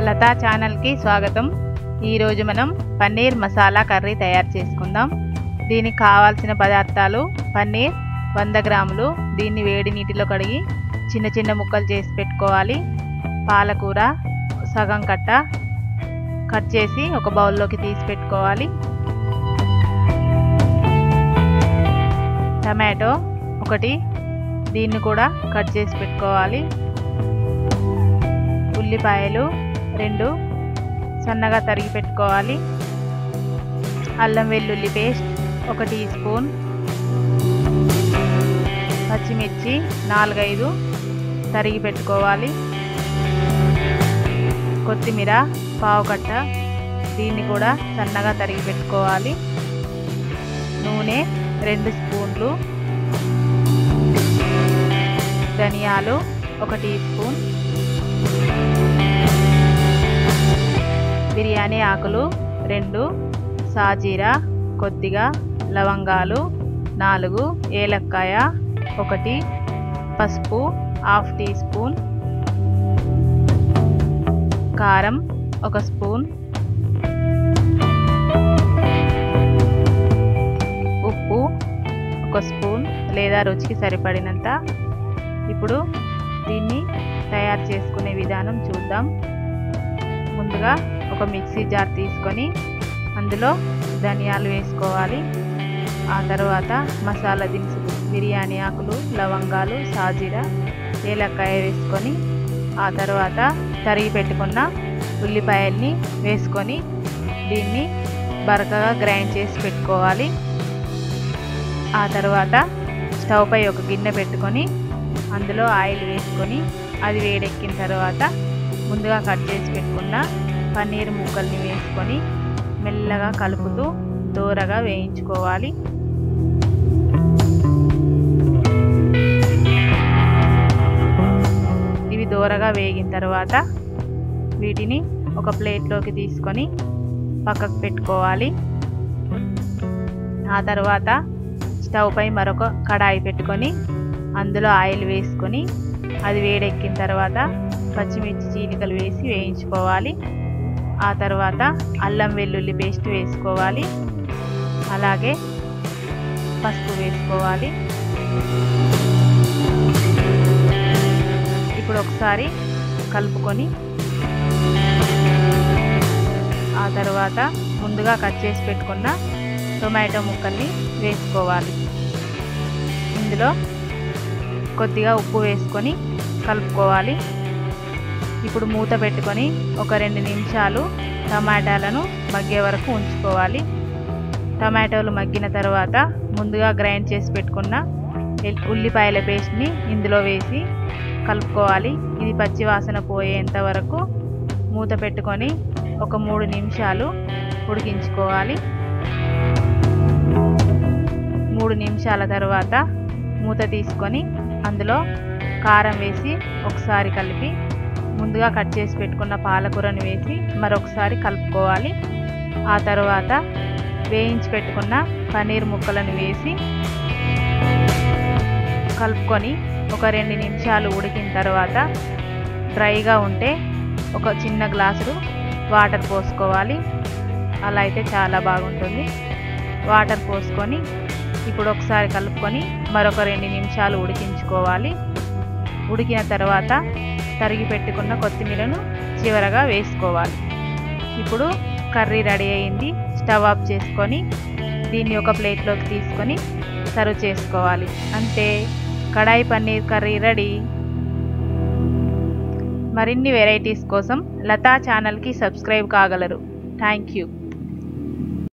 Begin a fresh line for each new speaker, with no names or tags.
లతా ఛానల్కి స్వాగతం ఈరోజు మనం పన్నీర్ మసాలా కర్రీ తయారు చేసుకుందాం దీనికి కావాల్సిన పదార్థాలు పన్నీర్ వంద గ్రాములు దీన్ని వేడి నీటిలో కడిగి చిన్న చిన్న ముక్కలు చేసి పెట్టుకోవాలి పాలకూర సగం కట్ట కట్ చేసి ఒక బౌల్లోకి తీసి పెట్టుకోవాలి టమాటో ఒకటి దీన్ని కూడా కట్ చేసి పెట్టుకోవాలి ఉల్లిపాయలు రెండు సన్నగా తరిగి పెట్టుకోవాలి అల్లం వెల్లుల్లి పేస్ట్ ఒక టీ స్పూన్ పచ్చిమిర్చి నాలుగైదు తరిగి పెట్టుకోవాలి కొత్తిమీర పావు కట్ట దీన్ని కూడా సన్నగా తరిగి పెట్టుకోవాలి నూనె రెండు స్పూన్లు ధనియాలు ఒక టీ స్పూన్ బిర్యానీ ఆకులు రెండు సాజీరా కొద్దిగా లవంగాలు నాలుగు ఏలక్కాయ ఒకటి పసుపు హాఫ్ టీ స్పూన్ కారం ఒక స్పూన్ ఉప్పు ఒక స్పూన్ లేదా రుచికి సరిపడినంత ఇప్పుడు దీన్ని తయారు చేసుకునే విధానం చూద్దాం ముందుగా ఒక మిక్సీ జార్ తీసుకొని అందులో ధనియాలు వేసుకోవాలి ఆ తర్వాత మసాలా దినుసులు బిర్యానీ ఆకులు లవంగాలు సాజీరా ఏలక్కాయ వేసుకొని ఆ తర్వాత తరిగి పెట్టుకున్న ఉల్లిపాయల్ని వేసుకొని దీన్ని బరకగా గ్రైండ్ చేసి పెట్టుకోవాలి ఆ తర్వాత స్టవ్ పై ఒక గిన్నె పెట్టుకొని అందులో ఆయిల్ వేసుకొని అది వేడెక్కిన తర్వాత ముందుగా కట్ చేసి పెట్టుకున్న పన్నీర్ ముక్కల్ని వేసుకొని మెల్లగా కలుపుతూ దూరగా వేయించుకోవాలి ఇవి దూరగా వేగిన తర్వాత వీటిని ఒక ప్లేట్లోకి తీసుకొని పక్కకు పెట్టుకోవాలి ఆ తర్వాత స్టవ్ పై మరొక కడాయి పెట్టుకొని అందులో ఆయిల్ వేసుకొని అది వేడెక్కిన తర్వాత పచ్చిమిర్చి చీలికలు వేసి వేయించుకోవాలి ఆ తర్వాత అల్లం వెల్లుల్లి పేస్ట్ వేసుకోవాలి అలాగే పసుపు వేసుకోవాలి ఇప్పుడు ఒకసారి కలుపుకొని ఆ తర్వాత ముందుగా కట్ చేసి పెట్టుకున్న టొమాటో ముక్కల్ని వేసుకోవాలి ఇందులో కొద్దిగా ఉప్పు వేసుకొని కలుపుకోవాలి ఇప్పుడు మూత పెట్టుకొని ఒక రెండు నిమిషాలు టమాటాలను మగ్గే వరకు ఉంచుకోవాలి టమాటోలు మగ్గిన తర్వాత ముందుగా గ్రైండ్ చేసి పెట్టుకున్న ఉల్లిపాయల పేస్ట్ని ఇందులో వేసి కలుపుకోవాలి ఇది పచ్చి వాసన పోయేంత వరకు మూత పెట్టుకొని ఒక మూడు నిమిషాలు ఉడికించుకోవాలి మూడు నిమిషాల తర్వాత మూత తీసుకొని అందులో కారం వేసి ఒకసారి కలిపి ముందుగా కట్ చేసి పెట్టుకున్న పాలకూరను వేసి మరొకసారి కలుపుకోవాలి ఆ తర్వాత వేయించి పెట్టుకున్న పన్నీర్ ముక్కలను వేసి కలుపుకొని ఒక రెండు నిమిషాలు ఉడికిన తర్వాత డ్రైగా ఉంటే ఒక చిన్న గ్లాసుడు వాటర్ పోసుకోవాలి అలా అయితే చాలా బాగుంటుంది వాటర్ పోసుకొని ఇప్పుడు ఒకసారి కలుపుకొని మరొక రెండు నిమిషాలు ఉడికించుకోవాలి ఉడికిన తర్వాత తరిగి పెట్టుకున్న కొత్తిమీరను చివరగా వేసుకోవాలి ఇప్పుడు కర్రీ రెడీ అయింది స్టవ్ ఆఫ్ చేసుకొని దీన్ని ఒక ప్లేట్లోకి తీసుకొని సర్వ్ చేసుకోవాలి అంతే కడాయి పన్నీర్ కర్రీ రెడీ మరిన్ని వెరైటీస్ కోసం లతా ఛానల్కి సబ్స్క్రైబ్ కాగలరు థ్యాంక్ యూ